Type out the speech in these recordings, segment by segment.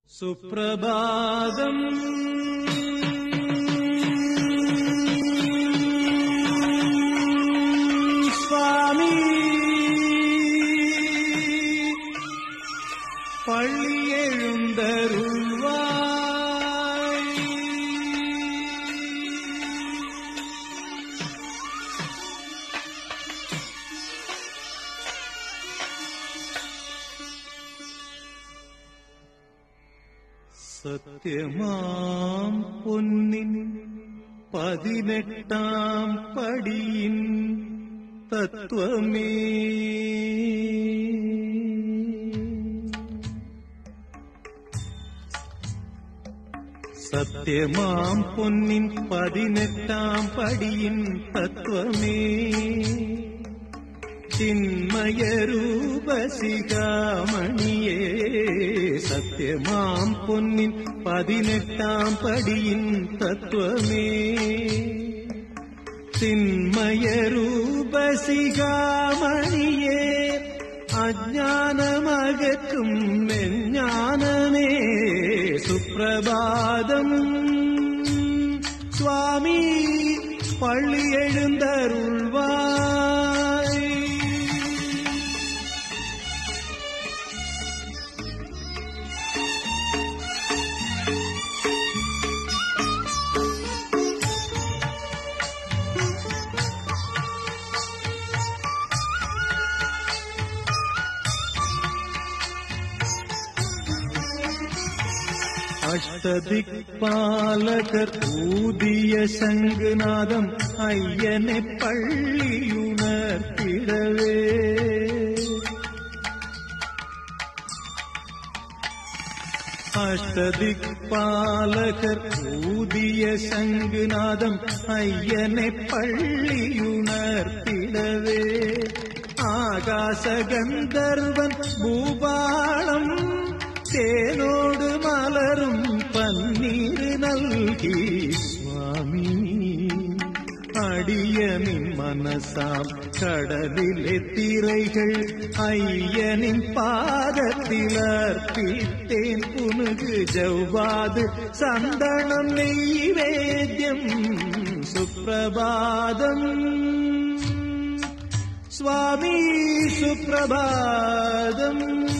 സുപ്രഭാതം സ്വാമി പള്ളിയെഴുന്തരുൾവായ് സത്യമാം പൊന്നിൻ പതിനെട്ടാം പടിയിൻ തത്വമേ സത്യമാം പൊന്നിൻ പതിനെട്ടാം പടിയിൻ തത്വമേ ചിന്മയരൂപസികാമണിയേ സത്യമാം പൊന്നിൻ പതിനെട്ടാം പടിയിൻ തത്വമേ ചിന്മയരൂപസികാമണിയേ അജ്ഞാനമകറ്റും മെഞ്ഞാനമേ സുപ്രഭാതം സ്വാമി പള്ളി എഴുന്തരുൾവായ് അഷ്ടദിക്പാലകർ ഊതിയ ശംഖുനാദം അയ്യനെ പള്ളിയുണർത്തിടവേ അഷ്ടദിക്പാലകർ ഊതിയ ശംഖുനാദം അയ്യനെ പള്ളിയുണർത്തിടവേ ആകാശഗന്ധർവൻ ഭൂപാളം തേനോട് മലരും പന്നീര് നൽകി സ്വാമി അടിയനിൻ മനസാം കടലിലെ തിരൈകൾ അയ്യനിൻ പാദത്തിലർപ്പിത്തേൻ പുനുക് ജൗവാത് സന്തണം നൈവേദ്യം സുപ്രഭാതം സ്വാമി സുപ്രഭാതം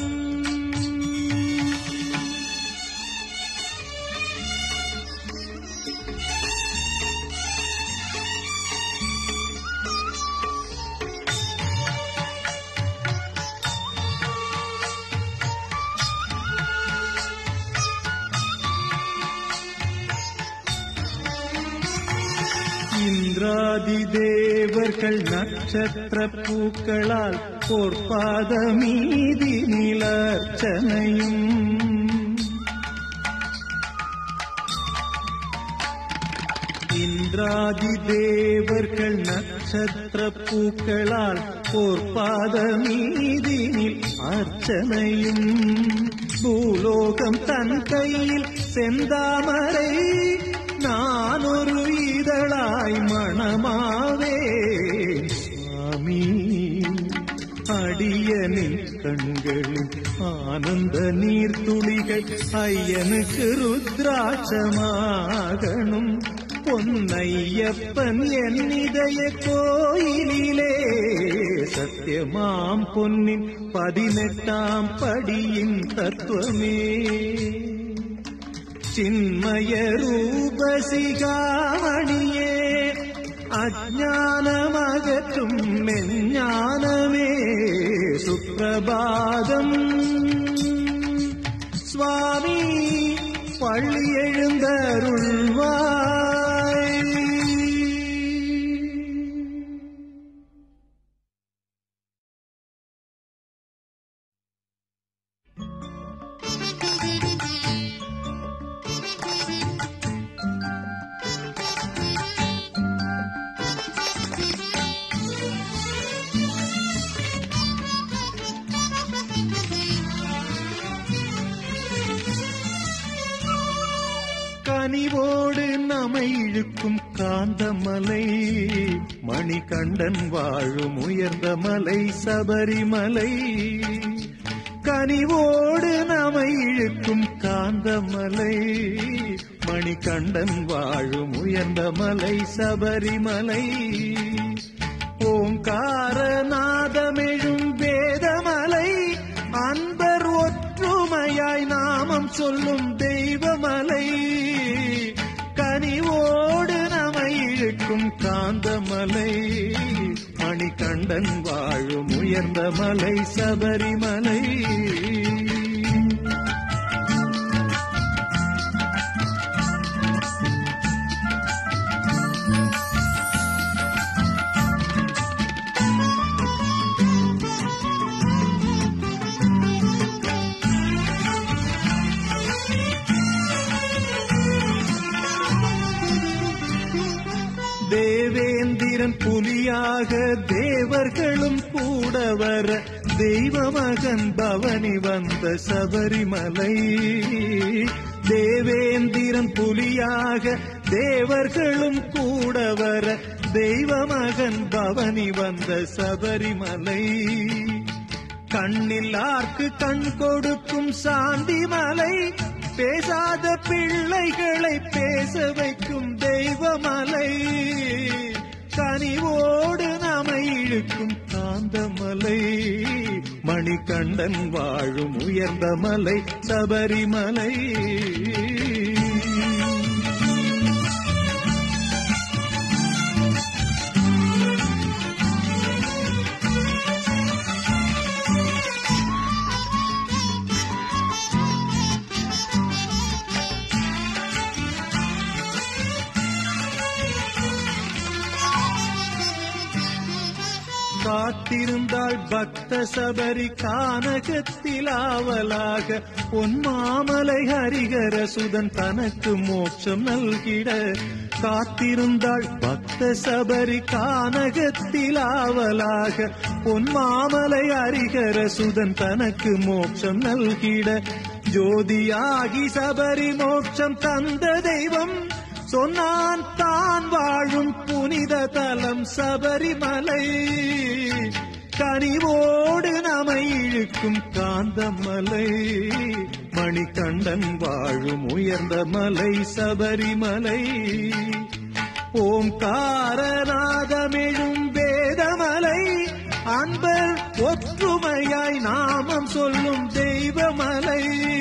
ഇന്ദ്രാദിദേവർകൾ നക്ഷത്രപ്പൂക്കളാൽ പോർപ്പാദമീതി നിലർച്ചനയും ഇന്ദ്രാദിദേവർകൾ നക്ഷത്രപ്പൂക്കളാൽ പോർപ്പാദമീതിനിൽ അർച്ചനയും ഭൂലോകം തൻ കയ്യിൽ സെന്താമரை നാനൊരു ഇതളായി മണമാവേ സ്വാമി അടിയനിൽ കண்களில் ആനന്ദ നീർത്തുളികൾ അയ്യനുക്ക് രുദ്രാക്ഷമാകണം പൊന്നയ്യപ്പൻ എന്നിതയ കോയിലിലെ സത്യമാം പൊന്നിൻ പതിനെട്ടാം പടിയിൻ തത്വമേ ചിന്മയരൂപസികാമണിയേ അജ്ഞാനമകറ്റും മെഞ്ഞാനമേ സുപ്രഭാതം സ്വാമി പള്ളിയെഴുന്തരുൾവായ് கனிவோடு நமை இழுக்கும் காந்தமலை மணிகண்டன் வாழும் உயர்ந்த மலை சபரிமலை கனிவோடு நமை இழுக்கும் காந்த மணிகண்டன் வாழும் உயர்ந்த மலை சபரிமலை ஓங்கார நாதமெழும் வேதமலை அன்பர் ஒற்றுமையாய் நாமம் சொல்லும் தெய்வமலை கனிவோடு நமை இழுக்கும் காந்தமலை மணிகண்டன் வாழும் உயர்ந்த மலை சபரிமலை தேவேந்திரன் புலியாக தேவர்களும் கூட வர தெய்வமகன் பவனி வந்த சபரிமலை தேவேந்திரன் புலியாக தேவர்களும் கூட வர தெய்வமகன் பவனி வந்த சபரிமலை கண்ணில்லார்க்கு கண் கொடுக்கும் சாந்தி மலை பேசாத பிள்ளைகளை பேச வைக்கும் தெய்வமலை கனிவோடு நாம இழுக்கும் காந்தமலை மணிகண்டன் வாழும் உயர்ந்த மலை சபரிமலை காத்திருந்தாள் பக்த சபரி கானகத்தில் ஆவலாக பொன்மாமலை ஹரிகர சுதன் தனக்கு மோட்சம் நல்கிட காத்திருந்தாள் பக்த சபரி கானகத்தில் ஆவலாக பொன்மாமலை ஹரிகர சுதன் தனக்கு மோட்சம் நல்கிட ஜோதியாகி சபரி மோட்சம் தந்த தெய்வம் சொன்னான் தான் வாழும் புனித தலம் சபரிமலை கனிவோடு நமை இழுக்கும் காந்தமலை மணிகண்டன் வாழும் உயர்ந்த மலை சபரிமலை ஓம்காரநாதமெழும் வேதமலை அன்பர் ஒற்றுமையாய் நாமம் சொல்லும் தெய்வமலை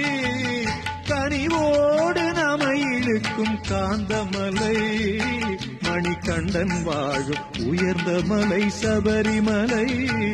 கனிவோடு நாம இழுக்கும் காந்தமலை மணிகண்டன் வாழும் உயர்ந்த மலை சபரிமலை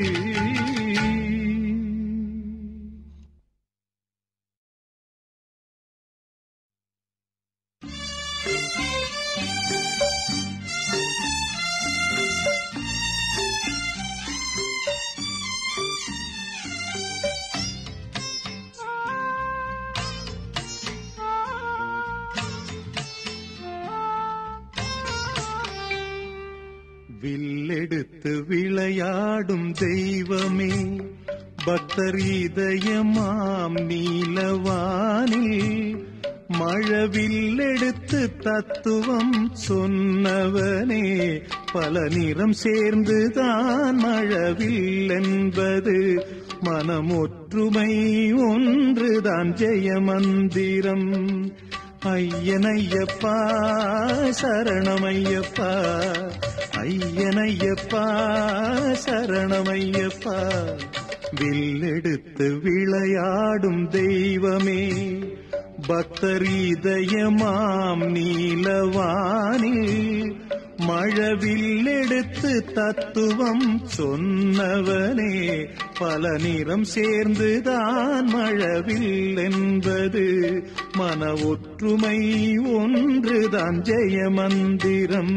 வில்லெடுத்து விளையாடும் தெய்வமே பக்தர் இதயமாம் நீலவானில் மழவில்லெடுத்து தத்துவம் சொன்னவனே பல நிறம் சேர்ந்துதான் மழவில் என்பது மனமொற்றுமை ஒன்றுதான் ஜெயமந்திரம் ஐயனையப்பா சரணமையப்பா ஐயனையப்பா சரணமையப்பா வில்லெடுத்து விளையாடும் தெய்வமே பக்தர் இதயமாம் நீலவானில் மழவில் எடுத்து தத்துவம் சொன்னவனே பல நிறம் சேர்ந்துதான் மழவில் என்பது மன ஒற்றுமை ஒன்றுதான் ஜெயமந்திரம்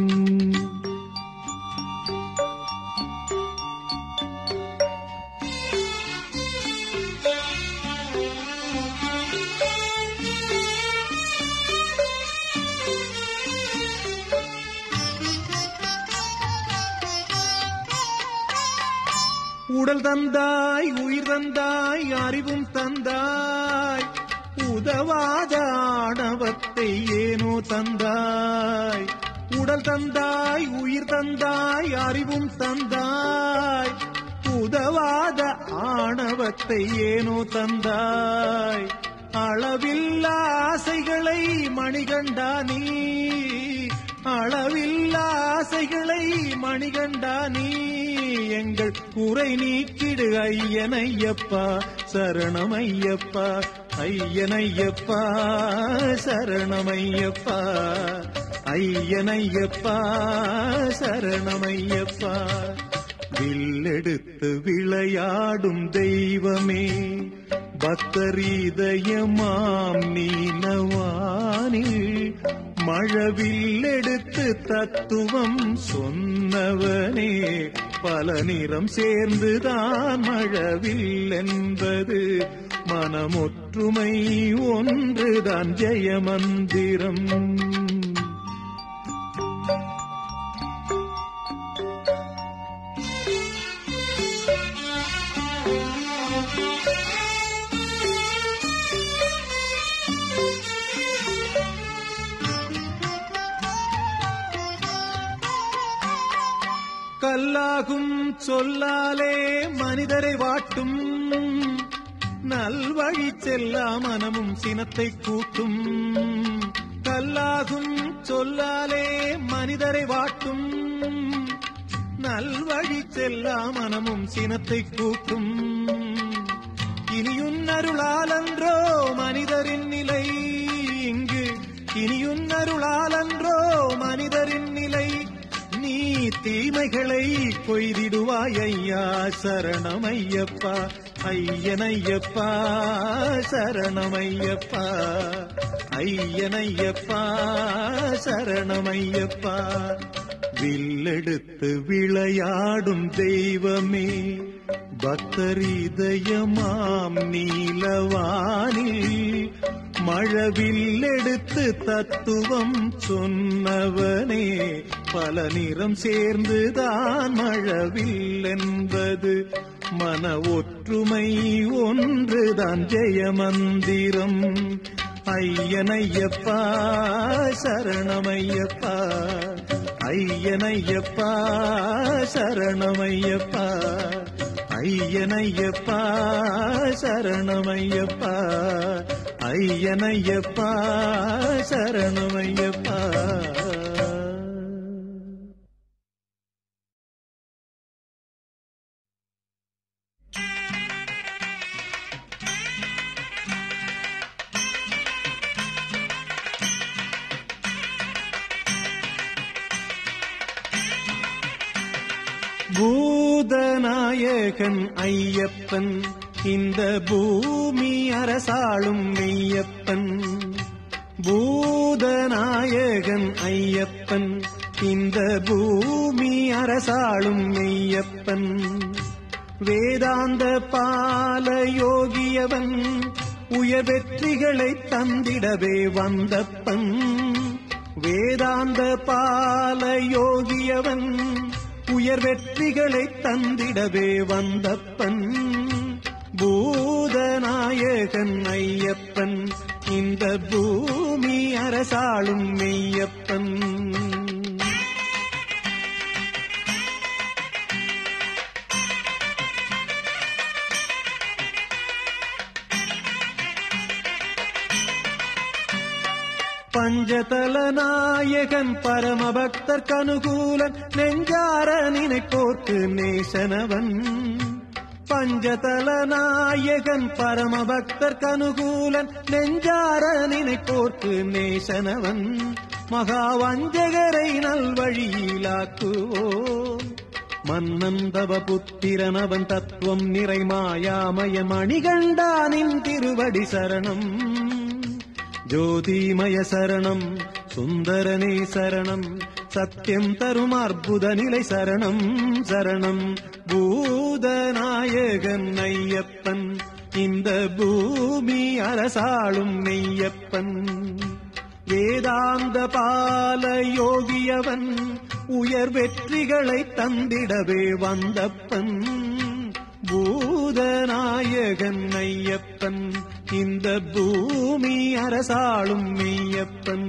உடல் தந்தாய் உயிர் தந்தாய் அறிவும் தந்தாய் உதவாத ஆணவத்தை ஏனோ தந்தாய் உடல் தந்தாய் உயிர் தந்தாய் அறிவும் தந்தாய் உதவாத ஆணவத்தை ஏனோ தந்தாய் அளவில்லா ஆசைகளை மணி மணிகண்டா நீ அளவில்லா ஆசைகளை மணிகண்டா நீ எங்கள் குறை நீக்கிடு ஐயனையப்பா சரணமையப்பா ஐயனையப்பா சரணமையப்பா ஐயனையப்பா சரணமையப்பா வில்லெடுத்து விளையாடும் தெய்வமே பக்தரீதயமாம் நீனவானில் மழவில் எடுத்து தத்துவம் சொன்னவனே பல நிறம் சேர்ந்துதான் மழவில் என்பது மனமொற்றுமை ஒன்றுதான் ஜெயமந்திரம் கல்லாகும் சொல்லாலே மனிதரை வாட்டும் நல்வழி செல்லா மனமும் சினத்தை கூட்டும் கல்லாகும் சொல்லாலே மனிதரை வாட்டும் நல்வழி செல்லா மனமும் சினத்தை கூட்டும் இனியுன்னருளாலன்றோ மனிதரின் நிலை இங்கு இனியுன்னருளாலன்றோ மனிதரின் நிலை நீ தீமைகளை கொய்திடுவாய் ஐயா சரணமையப்பா ஐயனையப்பா சரணமையப்பா ஐயனையப்பா சரணமையப்பா வில்லெடுத்து விளையாடும் தெய்வமே பக்தரிதயமாம் நீலவானில் மழவில் எடுத்து தத்துவம் சொன்னவனே பல நிறம் சேர்ந்துதான் மழவில் என்பது மன ஒற்றுமை ஒன்றுதான் ஜெயமந்திரம் ஐயனையப்பா சரணமையப்பா ஐயனையப்பா சரணமையப்பா ஐயனையப்பா சரணமையப்பா ஐயனையப்பா சரணமையப்பா பூதநாயகன் ஐயப்பன் இந்த பூமி அரசாளும் மெய்யப்பன் பூதநாயகன் ஐயப்பன் இந்த பூமி அரசாளும் மெய்யப்பன் வேதாந்த பால யோகியவன் உயர் வெற்றிகளை தந்திடவே வந்தப்பன் வேதாந்த பால யோகியவன் உயர் வெற்றிகளை தந்திடவே வந்தப்பன் பூதநாயகன் ஐயப்பன் இந்த பூமி அரசாளும் மெய்யப்பன் பஞ்சதல நாயகன் பரமபக்தர் கனுகூலன் நெஞ்சார நினைப்போர்க்கு நேசனவன் பஞ்சதல நாயகன் பரமபக்தர் கனுகூலன் நெஞ்சார நினைப்போர்க்கு நேசனவன் மகா வஞ்சகரை நல்வழியிலாக்குவோம் மன்னந்தவ புத்திரனவன் தத்துவம் நிறை மாயாமய மணிகண்டானின் திருவடி சரணம் ஜோதிமய சரணம் சுந்தரனே சரணம் சத்தியம் தரும் அற்புத நிலை சரணம் சரணம் பூதநாயகன் ஐயப்பன் இந்த பூமி அரசாளும் மெய்யப்பன் வேதாந்த பால யோகியவன் உயர் வெற்றிகளை தந்திடவே வந்தப்பன் பூதநாயகன் ஐயப்பன் இந்த பூமி அரசாளும் மெய்யப்பன்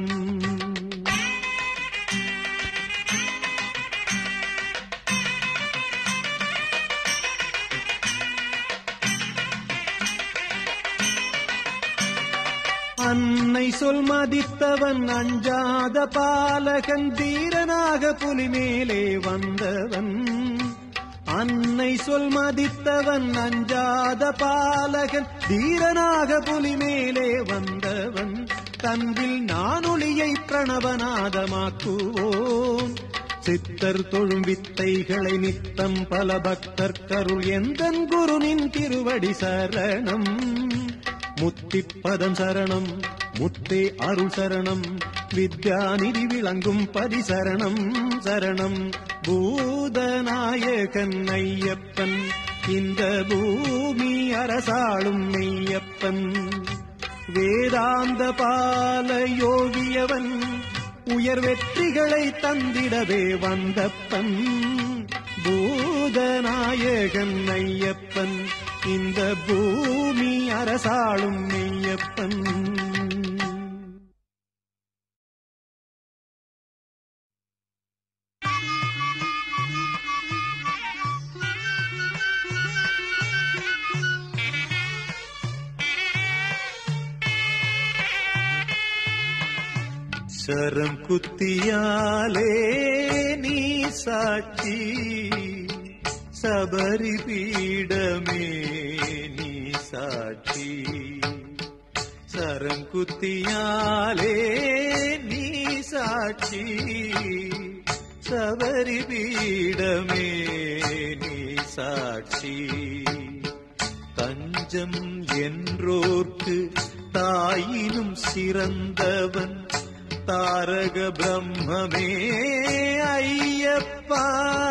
அன்னை சொல் மதித்தவன் அஞ்சாத பாலகன் தீரனாக புலி மேலே வந்தவன் அன்னை சொல் மதித்தவன் அஞ்சாத பாலகன் தீரனாக புலி மேலே வந்தவன் தன்பில் நானொளியை பிரணவநாதமாக்குவோம் சித்தர் தொழும் வித்தைகளை நித்தம் பல பக்தர் கருள் எந்தன் குருனின் திருவடி சரணம் முத்திப்பதம் சரணம் முத்தே அருள் சரணம் வித்யாநிதி விளங்கும் பரிசரணம் சரணம் பூதநாயகன் ஐயப்பன் இந்த பூமி அரசாளும் மெய்யப்பன் வேதாந்த பால யோகியவன் உயர் வெற்றிகளை தந்திடவே வந்தப்பன் பூதநாயகன் ஐயப்பன் இந்த பூமி அரசாளும் மெய்யப்பன் சரம் குத்தியாலே நீ சாட்சி சபரி பீடமே நீ சாட்சி சரம் குத்தியாலே நீ சாட்சி சபரி பீடமே நீ சாட்சி தஞ்சம் என்றோர்க்கு தாயினும் சிறந்தவன் தாரக பிரம்மமே ஐயப்பா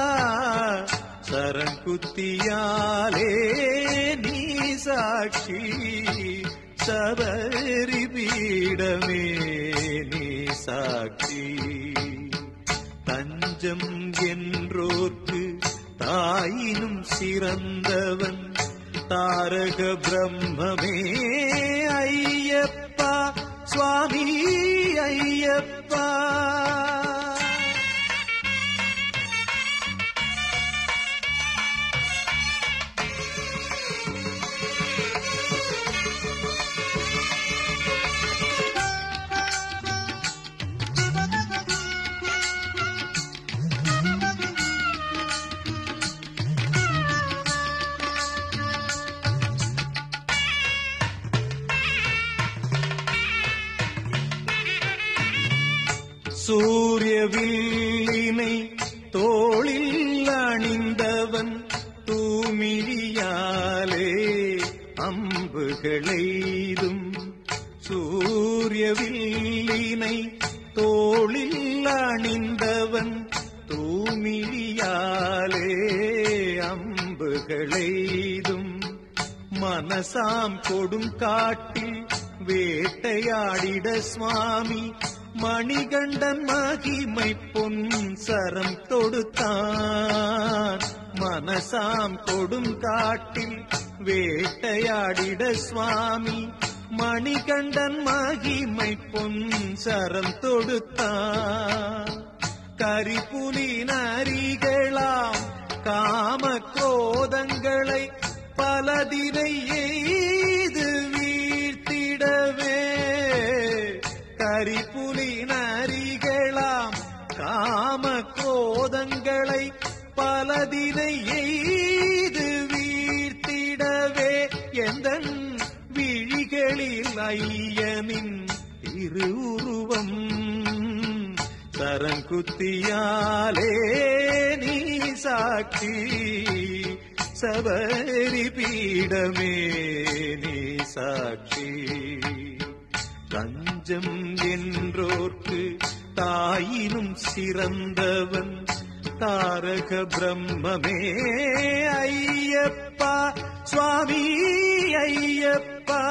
சரங்குத்தியாலே நீ சாட்சி சபரி பீடமே நீ சாட்சி தஞ்சம் என்றோர்க்கு தாயினும் சிறந்தவன் தாரக பிரம்மமே ஐயப்பா சுவாமி ஐயப்பா சூரியவில்லினை தோளில் அணிந்தவன் தூமிழியாலே அம்புகளைதும் சூரியவில்லினை தோளில் அணிந்தவன் தூமிழியாலே அம்புகளைதும் மனசாம் கொடுங்காட்டில் வேட்டையாடிட சுவாமி மணிகண்டன் மகிமை பொன் சரம் தொடுத்தான் மனசாம் கொடுங்காட்டில் வேட்டையாடிட சுவாமி மணிகண்டன் மகிமை பொன் சரம் தொடுத்தான் கரிபுலி நரிகளாம் காம கோதங்களை பலதினை எய்து வீழ்த்திடவே கரிபுலி நரிகளாம் காம கோதங்களை பலதினை எய்து வீழ்த்திடவே எந்தன் விழிகளில் ஐயனின் திருவுருவம் சரங்குத்தியாலே நீ சாட்சி சபரி பீடமே நீ சாட்சி தஞ்சம் என்றோர்க்கு தாயினும் சிறந்தவன் தாரக பிரம்மமே ஐயப்பா சுவாமி ஐயப்பா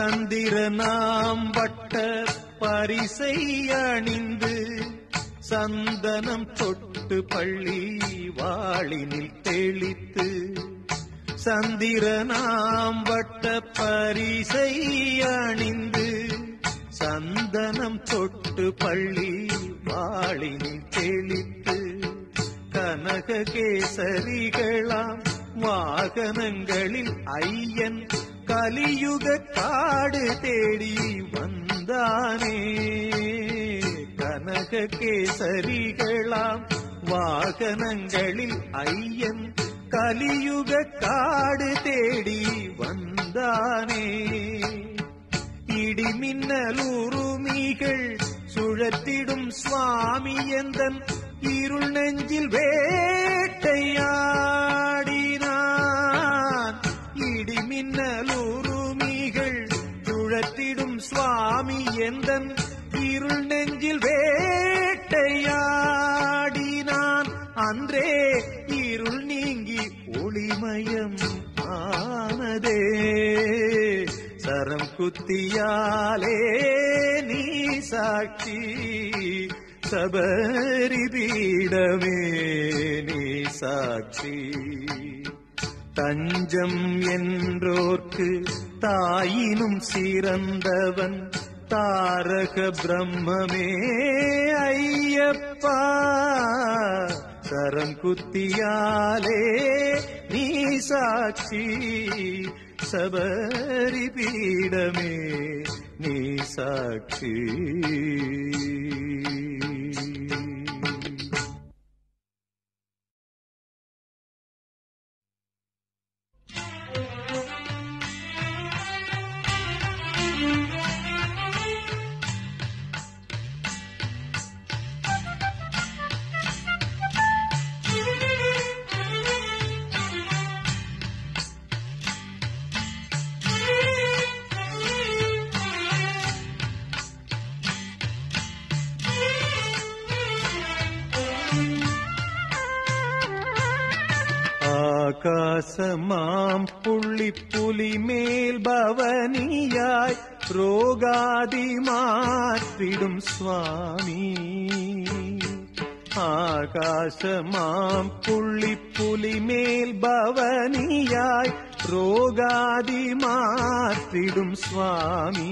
சந்திரனாம் வட்ட பரிசை அணிந்து சந்தனம் தொட்டு பள்ளி வாளினில் தெளித்து சந்திரனாம் வட்ட பரிசை அணிந்து சந்தனம் தொட்டு பள்ளி வாளினில் தெளித்து கனககேசரிகளாம் வாகனங்களில் ஐயன் கலியுக காடு தேடி வந்தானே கனககேசரிகளாம் வாகனங்களில் ஐயன் கலியுக காடு தேடி வந்தானே இடிமின்னலுருமிகள் சுழத்திடும் சுவாமி எந்தன் இருள் நெஞ்சில் வேட்டையாடினான் இடிமின்னலுருமிகள் சுழத்திடும் சுவாமி எந்தன் இருள் நெஞ்சில் வேட்டையாடினான் அன்றே இருள் நீங்கி ஒளிமயம் ஆனதே சரம் குத்தியாலே நீ சாட்சி சபரி பீடமே நீ சாட்சி தஞ்சம் என்றோர்க்கு தாயினும் சிறந்தவன் தாரக பிரம்மமே ஐயப்பா சரம் குத்தியாலே நீ சாட்சி சபரி பீடமே நீ சாட்சி ஆகாசமாம் புள்ளி புலி மேல் பவனியாய் ரோகாதி மாற்றிடும் சுவாமி ஆகாசமாம் புள்ளி புலி மேல் பவனியாய் ரோகாதி மாற்றிடும் சுவாமி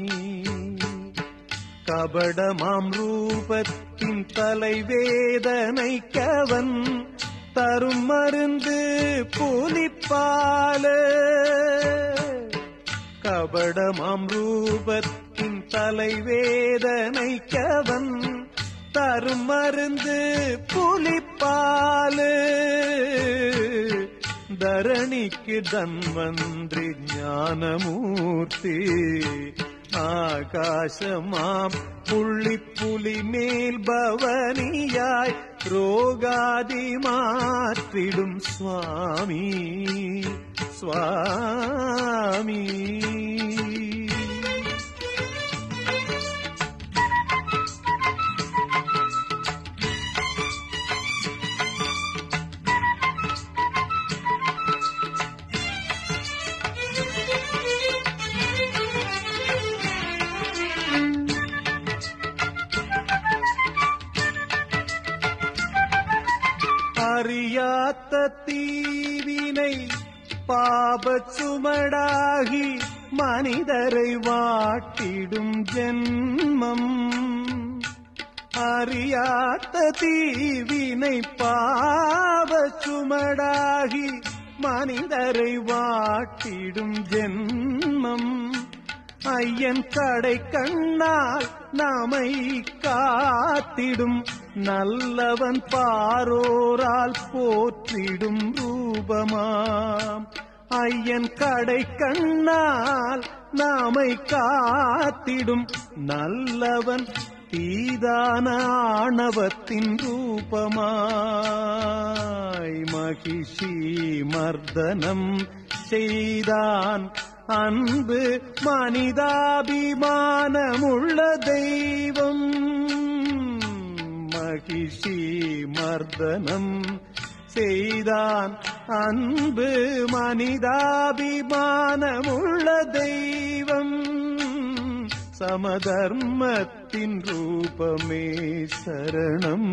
கபடமாம் ரூபத்தின் தலைவேதனை கவன் தரும் மருந்து புலிப்பால கபடமாம் ரூபத்தின் தலைவேதனை கவன் தரும் மருந்து புலிப்பாலு தரணிக்கு தன்வந்திரி ஞானமூர்த்தி ஆகாசமாம் புள்ளி புலி மேல் பவனியாய் ரோகாதி மாற்றிடும் சுவாமி சுவாமி அறியாத்த தீவினை பாபச் சுமடாகி மனிதரை வாட்டிடும் ஜென்மம் அறியாத்த தீவினை பாபச் சுமடாகி மனிதரை வாட்டிடும் ஜென்மம் ஐயன் கடை கண்ணால் நாமை காத்திடும் நல்லவன் பாரோரால் போற்றிடும் ரூபமாம் ஐயன் கடை கண்ணால் நாமை காத்திடும் நல்லவன் தீதான ஆணவத்தின் ரூபமாய் மகிஷி மர்தனம் செய்தான் அன்பு மனிதாபிமானமுள்ள தெய்வம் மகிஷி மர்தனம் செய்தான் அன்பு மனிதாபிமானமுள்ள தெய்வம் சமதர்மத்தின் ரூபமே சரணம்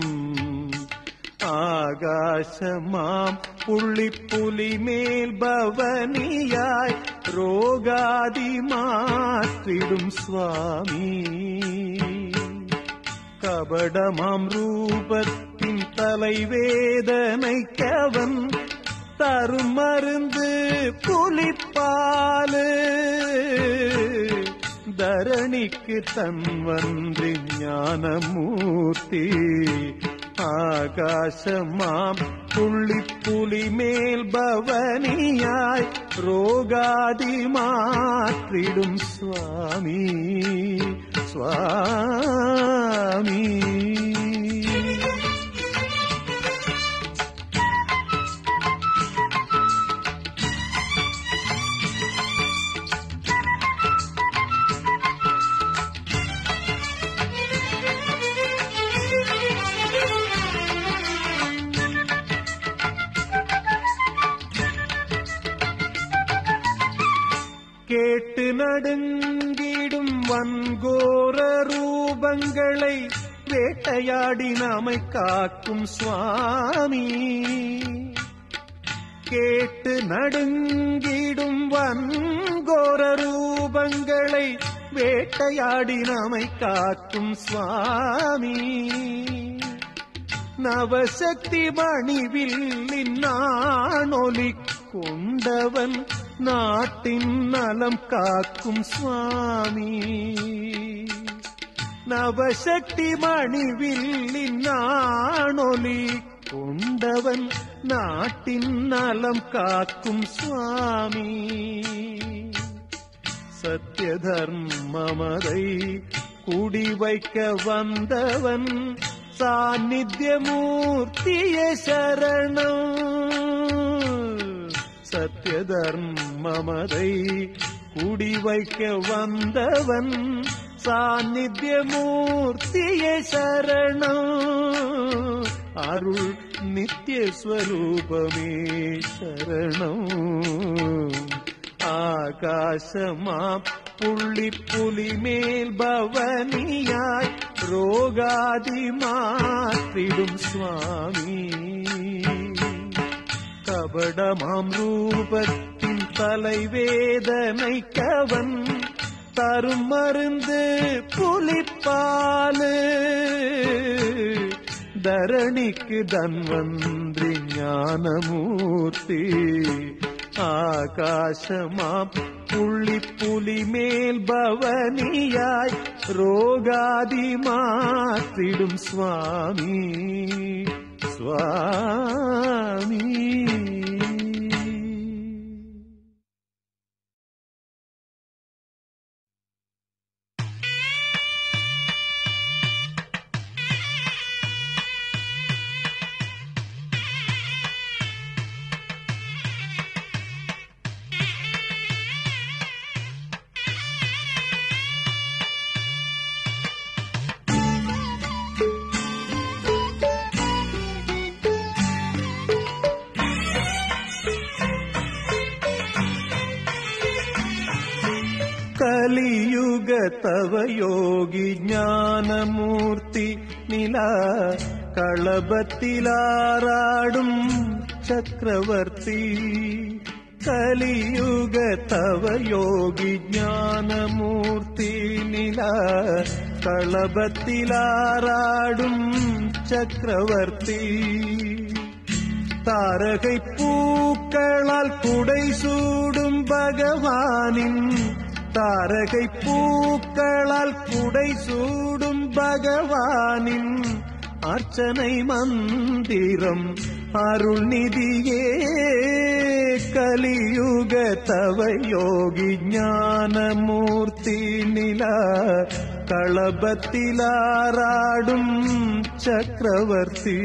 ஆகாசமாம் புள்ளி புலி மேல் பவனியாய் ரோகாதி மாற்றிடும் சுவாமி கபடமாம் ரூபத்தின் தலைவேதனைக்கவன் தருமருந்து புலிப்பாலு தரணிக்கு தன்வன்றி ஞானமூர்த்தி ஆகாசமாம் புள்ளி புலி மேல் பவனியாய் ரோகாதி மாற்றிடும் சுவாமி சுவாமி கேட்டு நடுங்கிடும் வன்கோர ரூபங்களை வேட்டையாடி நாமை காக்கும் சுவாமி கேட்டு நடுங்கிடும் வன்கோர ரூபங்களை வேட்டையாடி நாமை காக்கும் சுவாமி நவசக்தி மணிவில் நானொலி கொண்டவன் நாட்டின் நலம் காக்கும் சுவாமி நவசக்தி மணிவில் நானொலி கொண்டவன் நாட்டின் நலம் காக்கும் சுவாமி சத்திய தர்மமதை குடி வைக்க வந்தவன் சாநித்தியமூர்த்திய சரணம் சத்திய தர்மமதை குடி வைக்க வந்தவன் சாநித்தியமூர்த்திய சரணம் அருள் நித்திய ஸ்வரூபமே சரணம் ஆகாசமா புள்ளி புலி மேல் பவனியாய் ரோகாதி மாற்றிடும் சுவாமி கபடமாம் ரூபத்தின் தலைவேதனை கவன் தரும் மருந்து புலிப்பாலு தரணிக்கு தன்வன்றி ஞானமூர்த்தி ஆகாசமாம் புள்ளி புலி மேல் பவனியாய் ரோகாதி மாற்றிடும் சுவாமி சுவாமி ಕಲಿಯುಗ ತವ ಯೋಗಿ ಜ್ಞಾನಮೂರ್ತಿ ನಿಲ കളഭത്തിലാറാടും ചക്രവർത്തി കലിയുഗ തവ യോഗി ജ്ഞാനമൂർത്തി നില കളഭത്തിലാറാടും ചക്രവർത്തി தாரகை பூக்களால் குடை சூடும் பகவானின் தாரகை பூக்களால் குடை சூடும் பகவானின் அர்ச்சனை மந்திரம் அருள்நிதியே கலியுக தவ யோகி ஞானமூர்த்தி நிலா களபத்திலாராடும் சக்கரவர்த்தி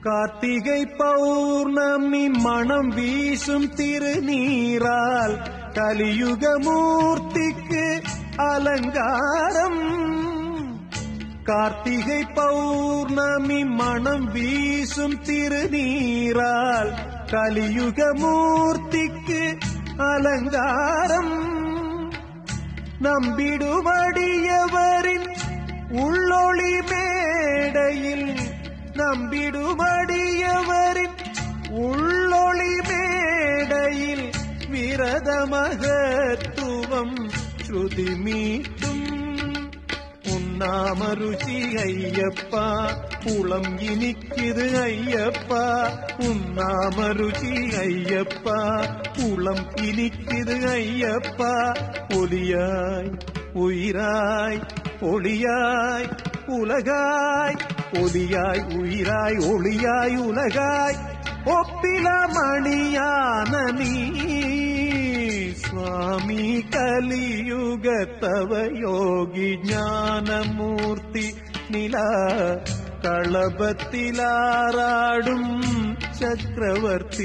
கார்த்திகை பௌர்ணமி மனம் வீசும் திருநீரால் கலியுகமூர்த்திக்கு அலங்காரம் கார்த்திகை பௌர்ணமி மணம் வீசும் திருநீரால் கலியுகமூர்த்திக்கு அலங்காரம் நம்பிடுமடியவரின் உள்ளொளி மேடையில் நம்பிடுமடியவரின் உள்ளொளி மேடையில் விரத மகத்துவம் ஸ்ருதி மீட்டும் உண்ணாம ருச்சி ஐயப்பா குளம் இனிக்குது ஐயப்பா உண்ணாம ருச்சி ஐயப்பா குளம் இனிக்குது ஐயப்பா ஒலியாய் உயிராய் ஒளியாய் உலகாய் ஒலியாய் உயிராய் ஒளியாய் உலகாய் ஒப்பில மணியான நீ சுவாமி கலியுக தவ யோகி ஞானமூர்த்தி நிலா களபத்திலாராடும் சக்கரவர்த்தி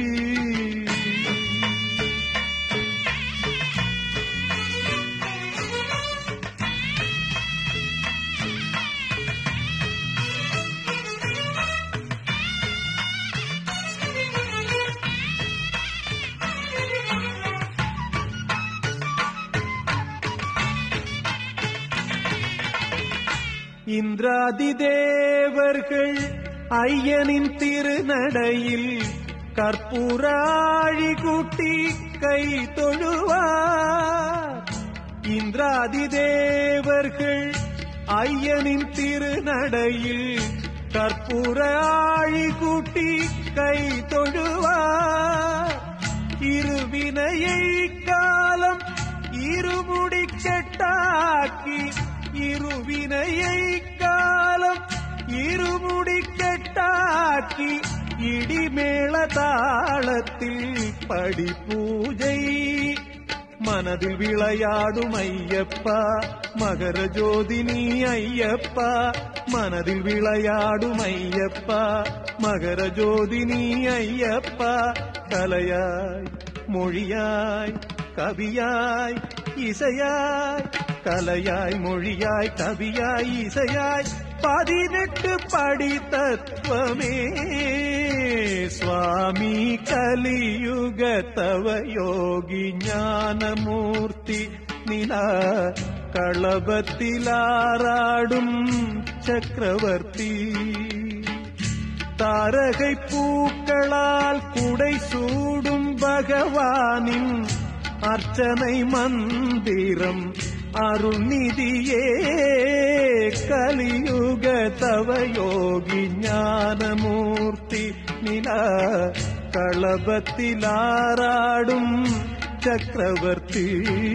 இந்திராதி தேவர்கள் ஐயனின் திருநடையில் கற்பூராழி கூட்டி கை தொழுவார் இந்திராதி தேவர்கள் ஐயனின் திருநடையில் கற்பூர ஆழி கூட்டி கை தொழுவார் இருவினையை காலம் இருமுடி கெட்டாக்கி இருவினையை காலம் இருமுடி கெட்டாக்கி இடிமேள தாளத்தில் படி பூஜை மனதில் விளையாடும் ஐயப்பா மகர ஜோதினி ஐயப்பா மனதில் விளையாடும் ஐயப்பா மகர ஜோதினி ஐயப்பா கலையாய் மொழியாய் கவியாய் இசையாய் கலையாய் மொழியாய் கவியாய் இசையாய் பதினெட்டு படி தத்துவமே சுவாமி கலியுக தவ யோகி ஞானமூர்த்தி நிலா களபத்திலாராடும் சக்கரவர்த்தி தாரகை பூக்களால் குடை சூடும் பகவானின் அர்ச்சனை மந்திரம் அருள்நிதியே கலியுக தவ யோகி ஞானமூர்த்தி நிலா களபத்திலாராடும் சக்கரவர்த்தி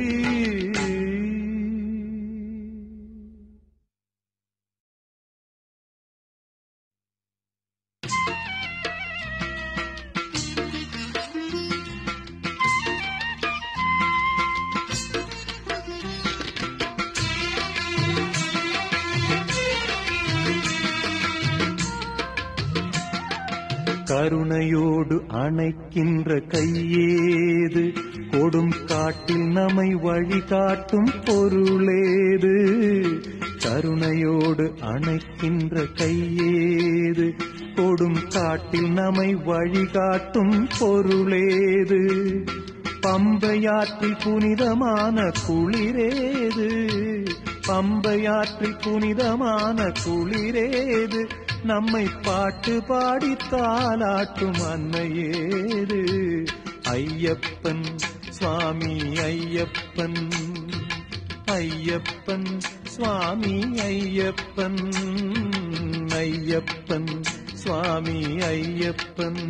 கருணையோடு அணைக்கின்ற கையேது கொடும் காட்டில் நம்மை வழிகாட்டும் பொருளேது கருணையோடு அணைக்கின்ற கையேது கொடும் காட்டில் நம்மை வழிகாட்டும் பொருளேது பம்பையாற்றில் புனிதமான குளிரேது பம்பையாற்றில் புனிதமான குளிரேது நம்மை பாட்டு பாடி தாலாட்டும் அன்னையேது ஐயப்பன் சுவாமி ஐயப்பன் ஐயப்பன் சுவாமி ஐயப்பன் ஐயப்பன் சுவாமி ஐயப்பன்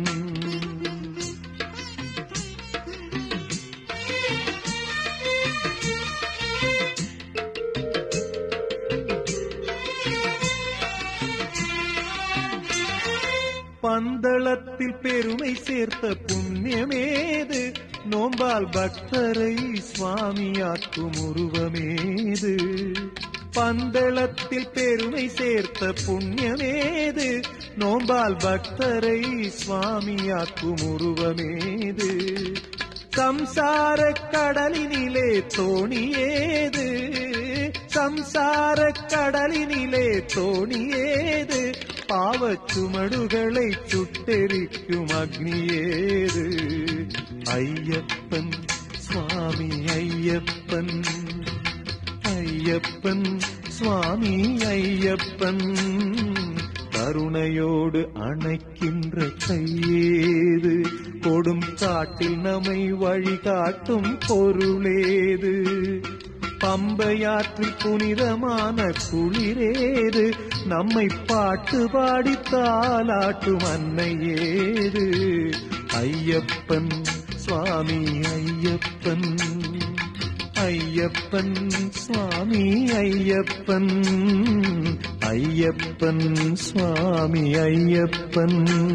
பந்தளத்தில் பெருமை சேர்த்த புண்ணியமேது நோம்பால் பக்தரை சுவாமியாக்கும் உருவமேது பந்தளத்தில் பெருமை சேர்த்த புண்ணியமேது நோம்பால் பக்தரை சுவாமியாக்கும் உருவமேது சம்சார கடலினிலே தோணியேது சம்சார கடலினிலே தோணியேது பாவச் சுமடுகளை சுட்டெரிக்கும் அக்னியேது ஐயப்பன் சுவாமி ஐயப்பன் ஐயப்பன் சுவாமி ஐயப்பன் கருணையோடு அணைக்கின்ற கையேது கொடும் காட்டில் நம்மை வழிகாட்டும் பொருளேது பம்பையாற்றில் புனிதமான குளிரேது நம்மை பாட்டு பாடி தாலாட்டும் அன்னையேது ஐயப்பன் சுவாமி ஐயப்பன் ஐயப்பன் சுவாமி ஐயப்பன் ஐயப்பன் சுவாமி ஐயப்பன்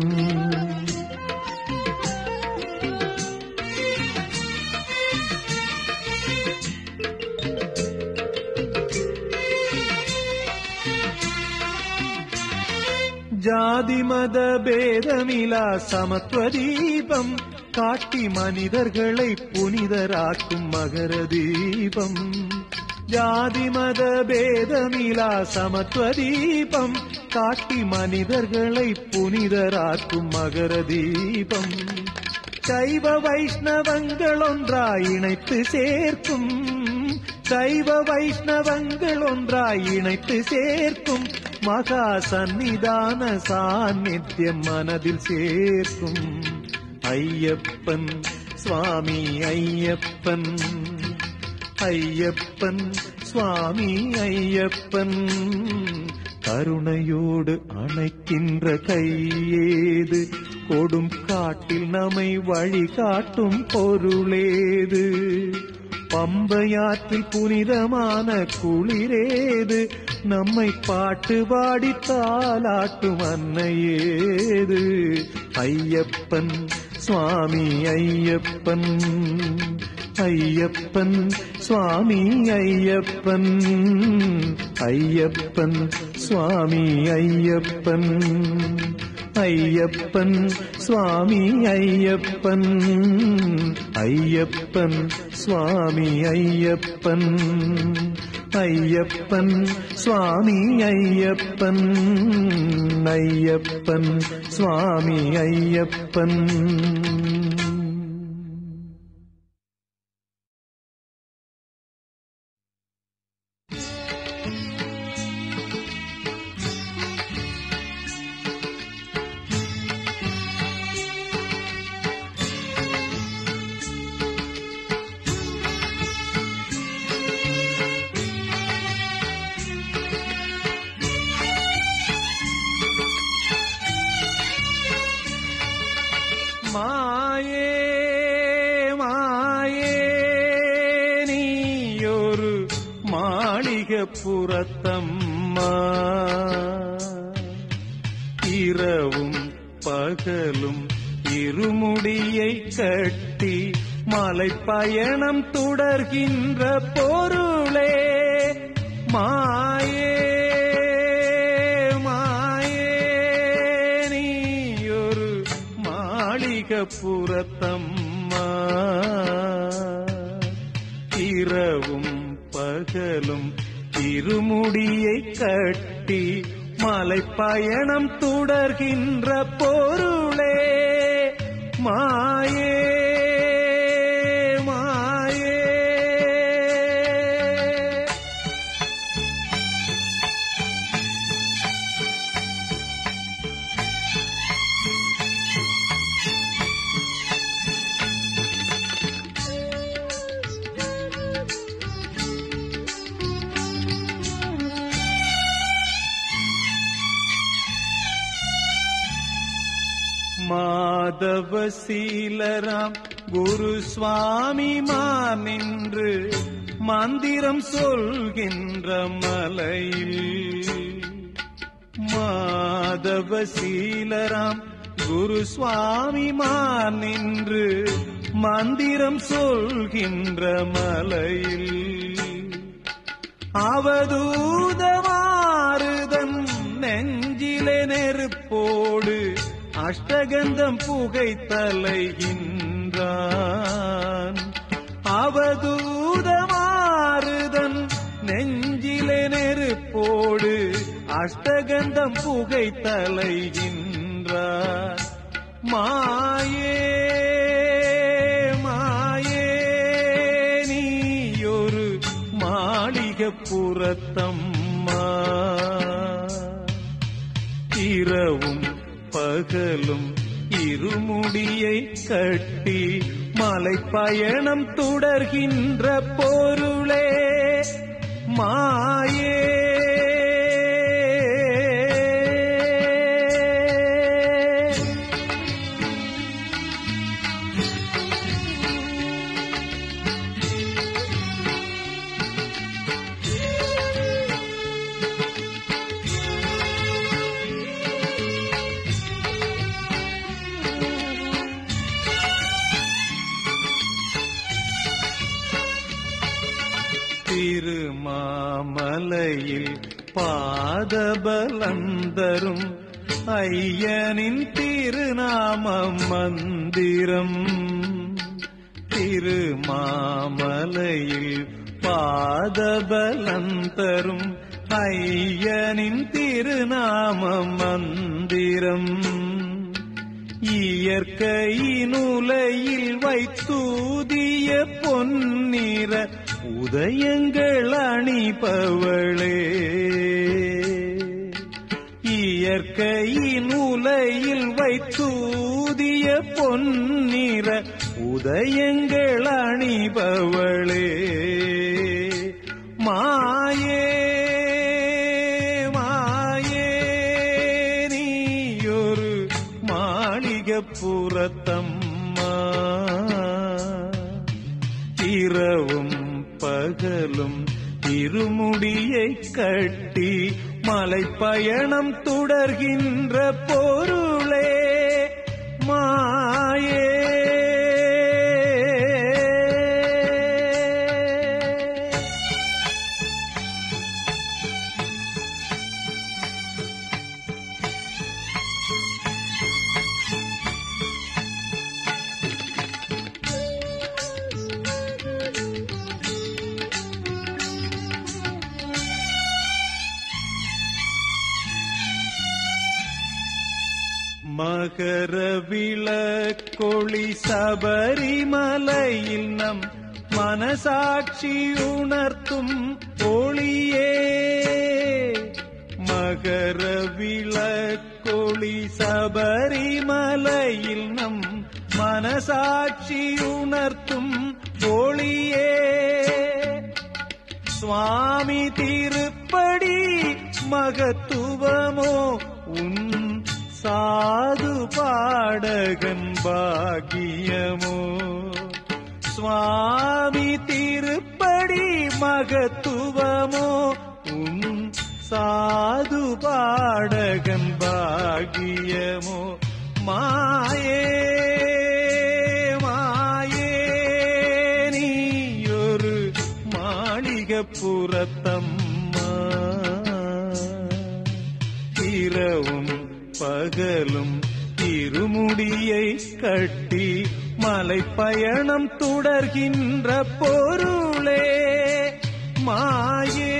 ஜாதி மத பேதமிலா சமத்துவ தீபம் காட்டி மனிதர்களை புனிதராக்கும் மகர தீபம் ஜாதி மத பேதமிலா சமத்துவ தீபம் காட்டி மனிதர்களை புனிதராக்கும் மகர தீபம் சைவ வைஷ்ணவங்கள் ஒன்றாய் இணைத்து சேர்க்கும் சைவ வைஷ்ணவங்கள் ஒன்றாய் இணைத்து சேர்க்கும் மகா சந்நிதான சாநித்தியம் மனதில் சேர்க்கும் ஐயப்பன் சுவாமி ஐயப்பன் ஐயப்பன் சுவாமி ஐயப்பன் கருணையோடு அணைக்கின்ற கையேது கொடும் காட்டில் நம்மை வழிகாட்டும் பொருளேது பம்பையாற்றில் புனிதமான குளிரேது நம்மை பாட்டு பாடி தாலாட்டும் அன்னையேது ஐயப்பன் சுவாமி ஐயப்பன் ஐயப்பன் சுவாமி ஐயப்பன் ஐயப்பன் சுவாமி ஐயப்பன் ஐயப்பன் சுவாமி ஐயப்பன் ஐயப்பன் சுவாமி ஐயப்பன் ஐயப்பன் சுவாமி ஐயப்பன் ஐயப்பன் சுவாமி ஐயப்பன் மாயே மாயே நீயொரு மாளிகை புறத்தம்மா இரவும் பகலும் இருமுடியை கட்டி மலை பயணம் தொடர்கின்ற பொருளே மாயே மாயே நீயொரு மாளிகப்புறத்தம்மா இரவும் பகலும் இருமுடியை கட்டி மலை பயணம் தொடர்கின்ற பொருளே மாயே மாயே மாதவ சீலராம் குரு சுவாமி நின்று மந்திரம் சொல்கின்ற மலையில் மாதவ சீலராம் குரு சுவாமி நின்று மந்திரம் சொல்கின்ற மலையில் அவதூதமாறுதன் நெஞ்சிலே நெருப்போடு அஷ்டகந்தம் புகை தலைகின்ற நின்றான் அவதூதமாறுதன் நெஞ்சிலே நெருப்போடு அஷ்டகந்தம் புகை தலைகின்றார் மாயே மாயே நீயொரு மாளிகப்புறத்தம்மா இரவும் பகலும் இருமுடியை கட்டி மலை பயணம் தொடர்கின்ற பொருளே மாயே திருமாமலையில் பாதபலந்தரும் ஐயனின் திருநாமம் மந்திரம் திருமாமலையில் பாதபலந்தரும் ஐயனின் திருநாமம் மந்திரம் இயற்கையினுலையில் வைத்தூதிய பொன்னிற உதயங்கள் அணிபவளே இயற்கையின் உலையில் வைத்தூதிய பொன்னிற உதயங்கள் அணிபவளே மாயே மாயே நீயொரு மாளிகப்புறத்தம்மா இரவும் பகலும் இருமுடியை கட்டி மலை பயணம் தொடர்கின்ற பொருளே மாயே மகர விளக்கொளி சபரிமலையில் நம் மனசாட்சி உணர்த்தும் ஒளியே மகர விளக்கொளி சபரிமலையில் நம் மனசாட்சி உணர்த்தும் ஒளியே சுவாமி திருப்படி மகத்துவமோ உன் சாது பாடகன் பாகியமோ சுவாமி திருப்படி மகத்துவமோ உன் சாது பாடகன் பாகியமோ மாயே மாயே நீயொரு மாளிகப்புறத்தம்மா இரவும் பகலும் இருமுடியை கட்டி மலை பயணம் தொடர்கின்ற பொருளே மாயே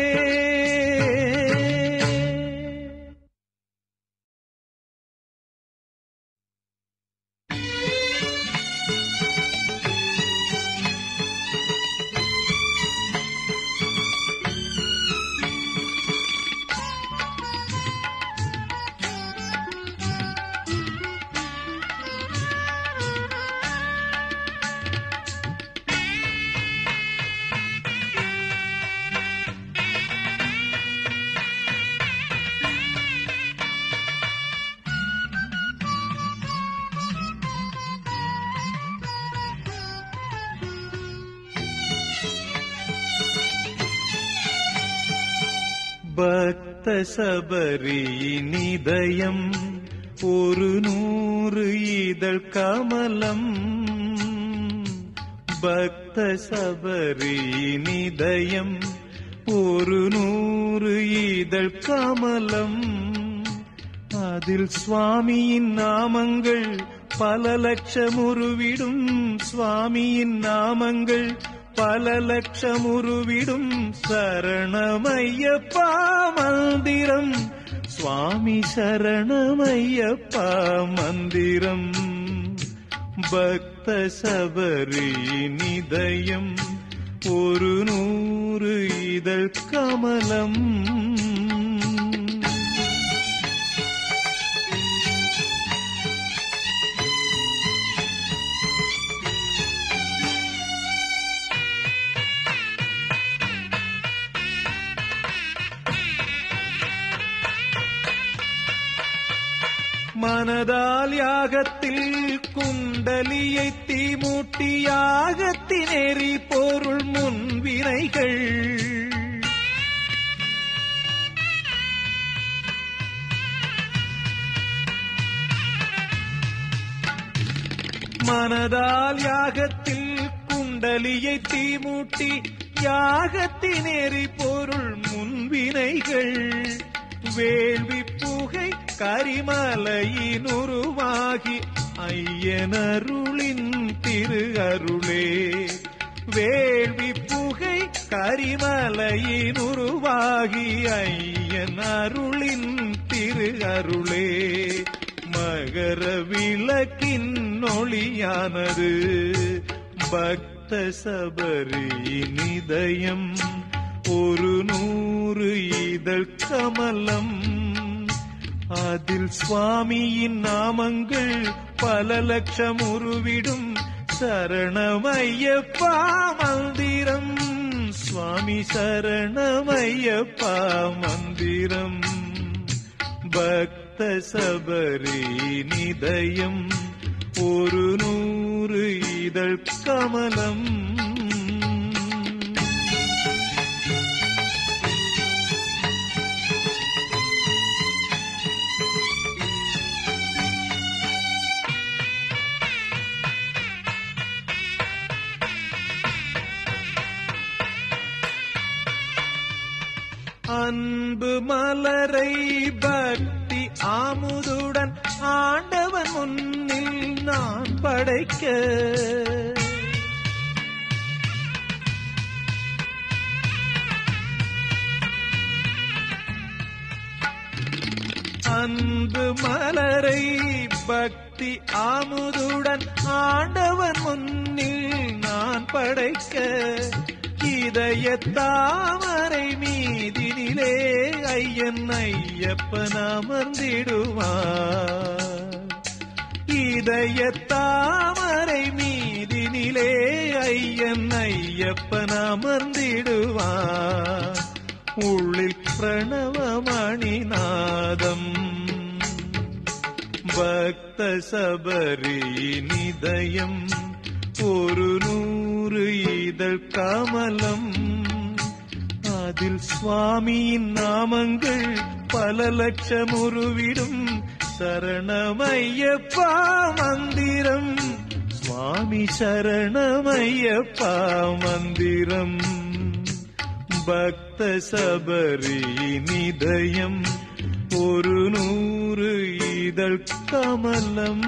பக்த சபரியினிதயம் ஒரு நூறு இதழ் கமலம் பக்த சபரியினிதயம் ஒரு நூறு இதழ் கமலம் அதில் சுவாமியின் நாமங்கள் பல லட்சம் உருவிடும் சுவாமியின் நாமங்கள் பல லட்சம் உருவிடும் சரணமையப்பா மந்திரம் சுவாமி சரணமையப்பா மந்திரம் பக்த சபரி நிதயம் ஒரு நூறு இதழ் கமலம் மனதால் யாகத்தில் குண்டலியை தீமூட்டி யாகத்தினேறி பொருள் முன்வினைகள் மனதால் யாகத்தில் குண்டலியை தீமூட்டி யாகத்தினேறி பொருள் முன்வினைகள் வேள்வி புகை கரிமலையின் உருவாகி ஐயனருளின் திரு அருளே வேள்வி புகை கரிமலையின் உருவாகி ஐயன் அருளின் திரு அருளே மகர விளக்கின் ஒளியானது பக்த சபரி நிதயம் ஒரு நூறு இதழ் கமலம் அதில் சுவாமியின் நாமங்கள் பல லட்சம் உருவிடும் சரணமையப்பா மந்திரம் சுவாமி சரணமையப்பா மந்திரம் பக்த சபரி நிதயம் ஒரு நூறு இதழ் கமலம் அன்பு மலரை பக்தி ஆமுதுடன் ஆண்டவன் முன்னில் நான் படைக்க அன்பு மலரை பக்தி ஆமுதுடன் ஆண்டவன் முன்னில் நான் படைக்க இதய தாமரை மீதினிலே ஐயன் ஐயப்பன் அமர்ந்திடுவார் இதய தாமரை மீதினிலே ஐயன் ஐயப்பன் அமர்ந்திடுவார் உள்ளில் பிரணவமணிநாதம் பக்த சபரி நிதயம் ஒரு நூறு இதழ் கமலம் அதில் சுவாமியின் நாமங்கள் பல லட்சம் உருவிடும் சரணமையப்பா மந்திரம் சுவாமி சரணமையப்பா மந்திரம் பக்த சபரி நிதயம் ஒரு நூறு இதழ் கமலம்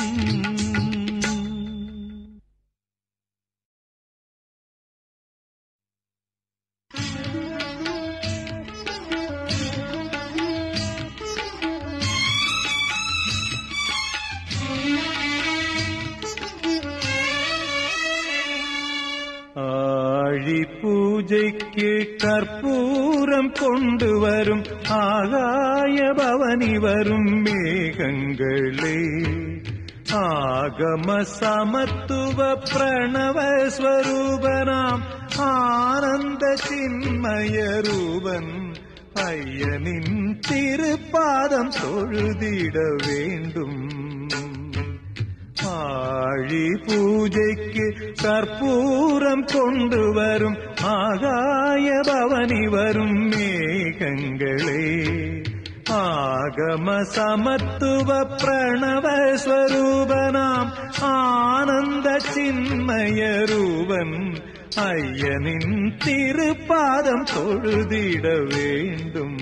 ஆழி பூஜைக்கு கற்பூரம் கொண்டு வரும் ஆகாய பவனி வரும் மேகங்களே ஆகம சமத்துவ பிரணவ ஸ்வரூபனாம் ஆனந்த சின்மய ரூபன் ஐயனின் திருப்பாதம் தொழுதிட வேண்டும் ஆழி பூஜைக்கு கற்பூரம் கொண்டு வரும் ஆகாய பவனி வரும் மேகங்களே ஆகம சமத்துவ பிரணவ ஸ்வரூபனாம் ஆனந்த சின்மய ரூபன் ஐயனின் திருப்பாதம் தொழுதிட வேண்டும்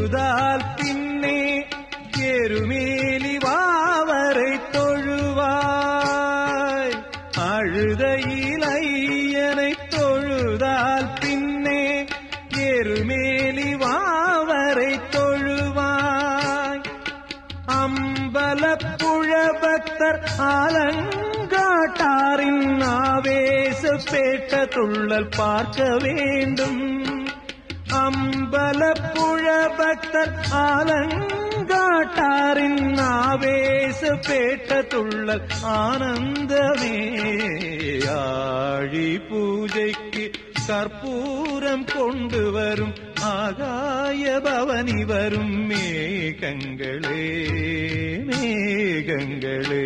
தொழுதால் பின்னே எருமேலி வாவரை தொழுவாய் அழுத இளையனை தொழுதால் பின்னே எருமேலி வாவரை தொழுவாய் அம்பலப்புழ பக்தர் ஆலங்காட்டாரின் ஆவேச பேட்ட துள்ளல் பார்க்க வேண்டும் அம்பலப்புழ பக்தர் ஆலங்காட்டாரின் ஆவேச பேட்ட துள்ளல் ஆனந்தமே ஆழி பூஜைக்கு கற்பூரம் கொண்டு வரும் ஆகாய பவனி வரும் மேகங்களே மேகங்களே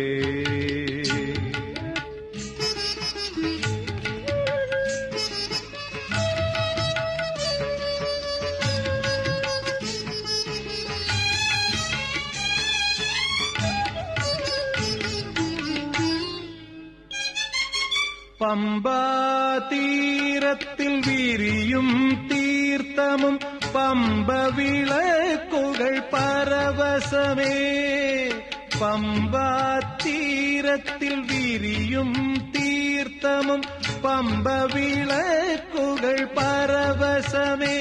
பம்பா தீரத்தில் விரியும் தீர்த்தமும் பம்ப விளக்குகள் பரவசமே பம்பா தீரத்தில் விரியும் தீர்த்தமும் பம்ப விளக்குகள் பரவசமே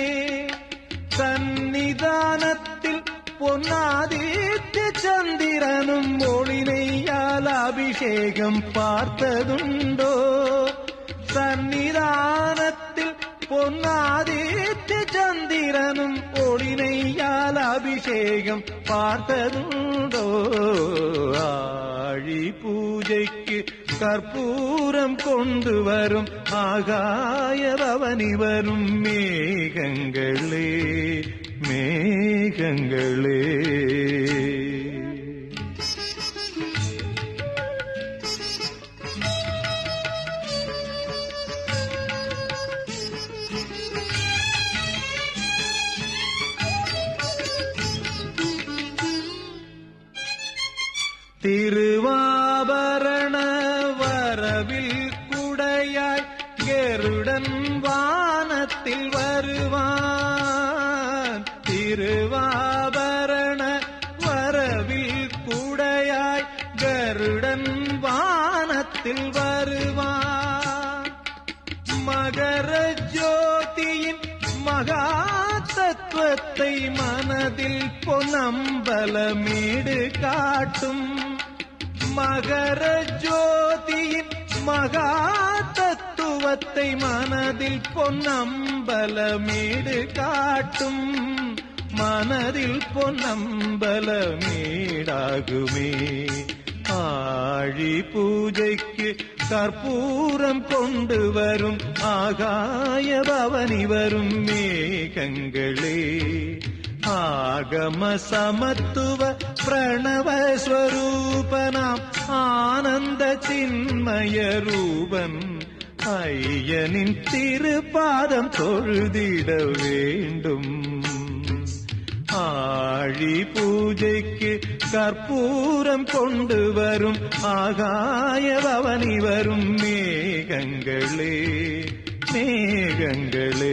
சந்நிதானத்தில் பொன்னாதித்ய சந்திரனும் ஒளினையால் அபிஷேகம் பார்த்ததுண்டோ சந்நிதானத்தில் பொன்னாதித்ய சந்திரனும் ஒளினையால் அபிஷேகம் பார்த்ததுண்டோ ஆழி பூஜைக்கு கற்பூரம் கொண்டு வரும் ஆகாய பவனி வரும் மேகங்களே மேகங்களே திருவாபரண வரவில் குடையாய் கருடன் வானத்தில் வருவான் திருவாபரண வரவில் குடையாய் கருடன் வானத்தில் வருவான் மகர ஜோதியின் மகா தத்துவத்தை மனதில் பொன்னம்பலமீடு காட்டும் மகர ஜோதியின் மகா தத்துவத்தை மனதில் பொன்னம்பலமீடு காட்டும் மனதில் பொன்னம்பலமீடாகுமே ஆழி பூஜைக்கு கற்பூரம் கொண்டு வரும் ஆகாய பவனி வரும் மேகங்களே ஆகம சமத்துவ பிரணவ ஸ்வரூபனாம் ஆனந்த சின்மய ரூபன் ஐயனின் திருப்பாதம் தொழுதிட வேண்டும் ஆழி பூஜைக்கு கற்பூரம் கொண்டு வரும் ஆகாய பவனி வரும் மேகங்களே மேகங்களே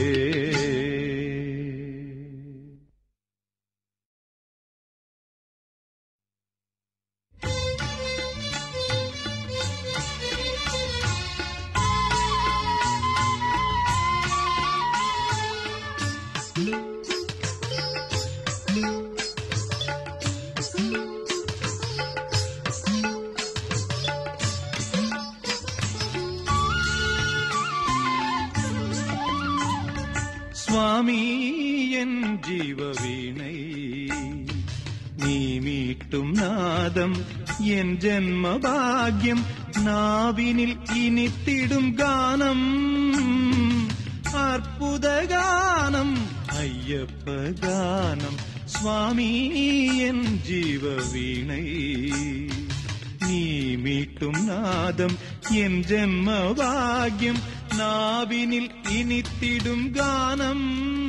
சுவாமி என் ஜீவ வீணை நீ மீட்டும் நாதம் என் ஜென்ம பாக்யம் நாவினில் இனித்திடும் கானம் அற்புத கானம் ஐயப்ப கானம் சுவாமி என் ஜீவ வீணை நீ மீட்டும் நாதம் என் ஜென்ம பாக்யம் நாவினில் இனித்திடும் கானம்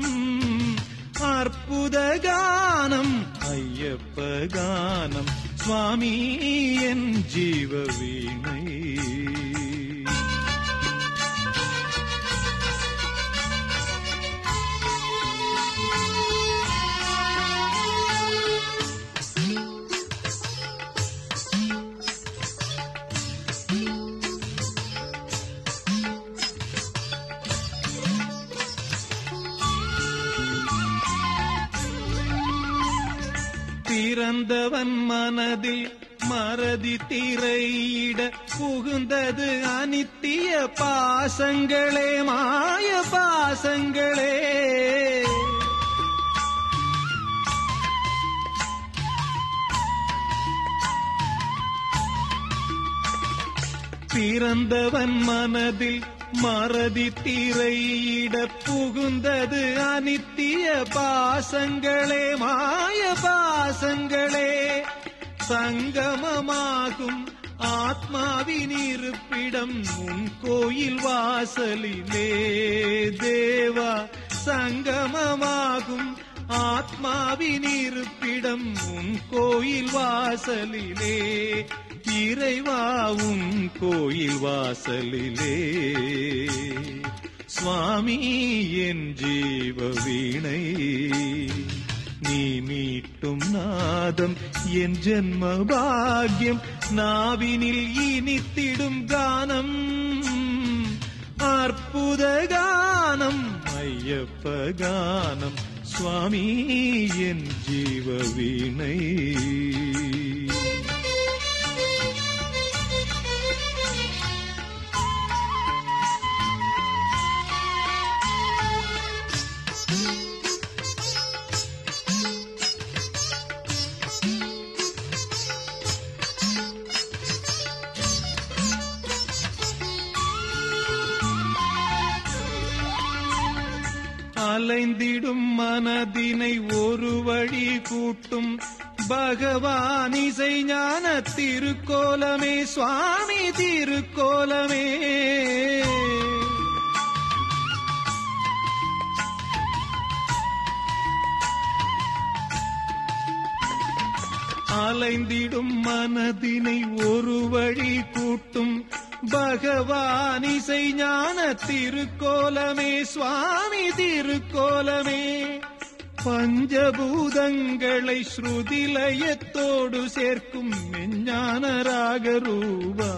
அற்புத கானம் ஐயப்ப கானம் சுவாமி என் ஜீவ வீணை பிறந்தவன் மனதில் மறதி திரையிட புகுந்தது அனித்திய பாசங்களே மாய பாசங்களே பிறந்தவன் மனதில் மறதி திரையிட புகுந்தது அனித்திய பாசங்களே மாய பாசங்களே சங்கமமாகும் ஆத்மாவின் இருப்பிடம் உன் கோயில் வாசலிலே தேவா சங்கமமாகும் ஆத்மாவின் இருப்பிடம் உன் கோயில் வாசலிலே இறைவாவும் கோயில் வாசலிலே சுவாமி என் ஜீவ வீணை நீ மீட்டும் நாதம் என் ஜென்ம பாக்யம் நாவினில் இனித்திடும் கானம் அற்புத கானம் ஐயப்ப கானம் சுவாமி என் ஜீவ வீணை அலைந்திடும் மனதினை ஒரு வழி கூட்டும் பகவான் இசை ஞான திருக்கோலமே சுவாமி திருக்கோலமே அலைந்திடும் மனதினை ஒரு வழி கூட்டும் பகவான் இசை ஞான திருக்கோலமே சுவாமி திருக்கோலமே பஞ்சபூதங்களை ஸ்ருதிலயத்தோடு சேர்க்கும் மெஞ்ஞான ராகரூபா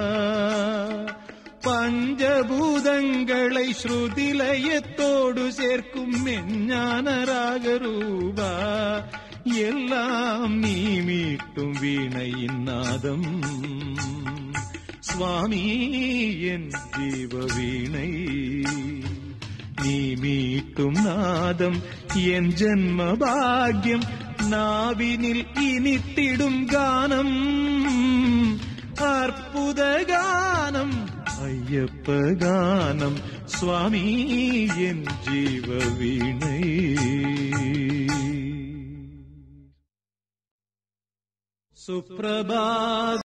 பஞ்சபூதங்களை ஸ்ருதிலயத்தோடு சேர்க்கும் மெஞ்ஞான ராகரூபா எல்லாம் நீ மீட்டும் வீணையின் நாதம் சுவாமி என் ஜீவ வீணை நீ மீட்டும் நாதம் என் ஜென்ம பாக்யம் நாவினில் இனித்திடும் கானம் அற்புத கானம் ஐயப்ப கானம் சுவாமி என் ஜீவ வீணை சுப்பிரபாத